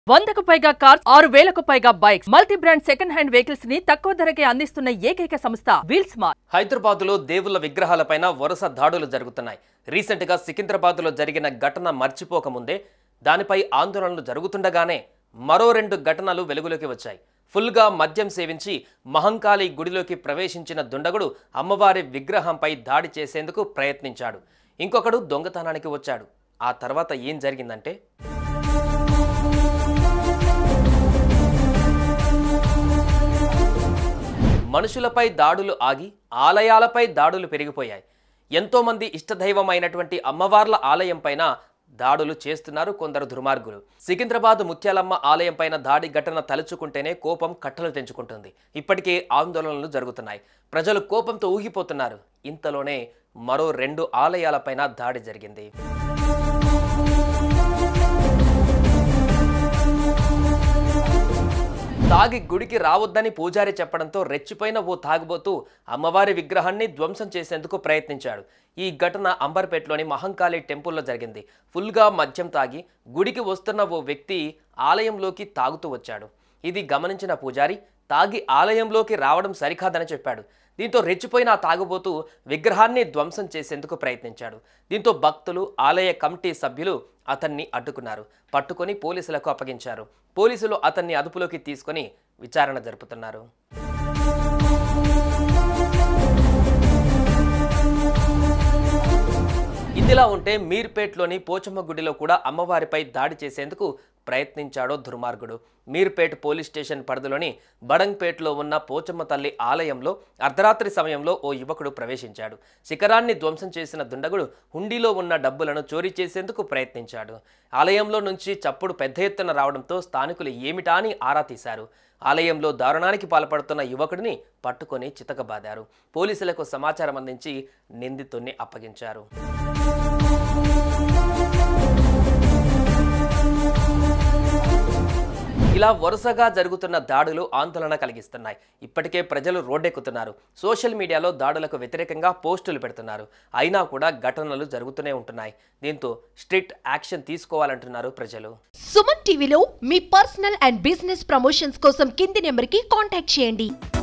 వందకు పైగా కార్స్ ఆరు వేలకు పైగా bikes multi brand second hand vehicles ని తక్కువ ధరకే అందిస్తున్న ఏకైక సంస్థ వీల్ స్మార్ట్ హైదరాబాద్లో దేవుళ్ల విగ్రహాలపైన వరుస దాడులు జరుగుతున్నాయి రీసెంట్గా సికింద్రాబాద్లో జరిగిన ఘటన మర్చిపోకముందే దానిపై ఆందోళనలు జరుగుతుండగానే మరో రెండు ఘటనలు వెలుగులోకి వచ్చాయి ఫుల్గా మద్యం సేవించి మహంకాళి గుడిలోకి ప్రవేశించిన దుండగుడు అమ్మవారి విగ్రహంపై దాడి చేసేందుకు ప్రయత్నించాడు ఇంకొకడు దొంగతనానికి వచ్చాడు ఆ తర్వాత ఏం జరిగిందంటే మనుషులపై దాడులు ఆగి ఆలయాలపై దాడులు పెరిగిపోయాయి ఎంతోమంది ఇష్టదైవమైనటువంటి అమ్మవార్ల ఆలయం పైన దాడులు చేస్తున్నారు కొందరు దుర్మార్గులు సికింద్రాబాద్ ముత్యాలమ్మ ఆలయం పైన దాడి ఘటన తలుచుకుంటేనే కోపం కట్టలు తెంచుకుంటుంది ఇప్పటికే ఆందోళనలు జరుగుతున్నాయి ప్రజలు కోపంతో ఊగిపోతున్నారు ఇంతలోనే మరో రెండు ఆలయాలపైన దాడి జరిగింది తాగి గుడికి రావద్దని పూజారి చెప్పడంతో రెచ్చిపోయిన ఓ తాగుబోతూ అమ్మవారి విగ్రహాన్ని ధ్వంసం చేసేందుకు ప్రయత్నించాడు ఈ ఘటన అంబర్పేటలోని మహంకాళి టెంపుల్లో జరిగింది ఫుల్గా మద్యం తాగి గుడికి వస్తున్న ఓ వ్యక్తి ఆలయంలోకి తాగుతూ వచ్చాడు ఇది గమనించిన పూజారి తాగి ఆలయంలోకి రావడం సరికాదని చెప్పాడు దీంతో రెచ్చిపోయిన ఆ తాగుబోతూ విగ్రహాన్ని ధ్వంసం చేసేందుకు ప్రయత్నించాడు దీంతో భక్తులు ఆలయ కమిటీ సభ్యులు అతన్ని అడ్డుకున్నారు పట్టుకొని పోలీసులకు అప్పగించారు పోలీసులు అతన్ని అదుపులోకి తీసుకొని విచారణ జరుపుతున్నారు ఇదిలా ఉంటే మీర్పేట్లోని పోచమ్మ గుడిలో కూడా అమ్మవారిపై దాడి చేసేందుకు ప్రయత్నించాడో దుర్మార్గుడు మీర్పేట్ పోలీస్ స్టేషన్ పరిధిలోని బడంగ్పేట్లో ఉన్న పోచమ్మ తల్లి ఆలయంలో అర్ధరాత్రి సమయంలో ఓ యువకుడు ప్రవేశించాడు శిఖరాన్ని ధ్వంసం చేసిన దుండగుడు హుండీలో ఉన్న డబ్బులను చోరీ చేసేందుకు ప్రయత్నించాడు ఆలయంలో నుంచి చప్పుడు పెద్ద ఎత్తున రావడంతో స్థానికులు ఏమిటా అని ఆరా తీశారు ఆలయంలో దారుణానికి పాల్పడుతున్న యువకుడిని పట్టుకొని చితకబాదారు పోలీసులకు సమాచారం అందించి నిందితుణ్ణి అప్పగించారు ఇలా వరుసగా జరుగుతున్న దాడులు ఆందోళన కలిగిస్తున్నాయి ఇప్పటికే ప్రజలు రోడ్డెక్కుతున్నారు సోషల్ మీడియాలో దాడులకు వ్యతిరేకంగా పోస్టులు పెడుతున్నారు అయినా కూడా ఘటనలు జరుగుతూనే ఉంటున్నాయి దీంతో స్ట్రిక్ట్ యాక్షన్ తీసుకోవాలంటున్నారు ప్రజలు సుమన్ టీవీలో మీ పర్సనల్ అండ్ బిజినెస్ ప్రమోషన్స్ కోసం కింది నెంబర్కి కాంటాక్ట్ చేయండి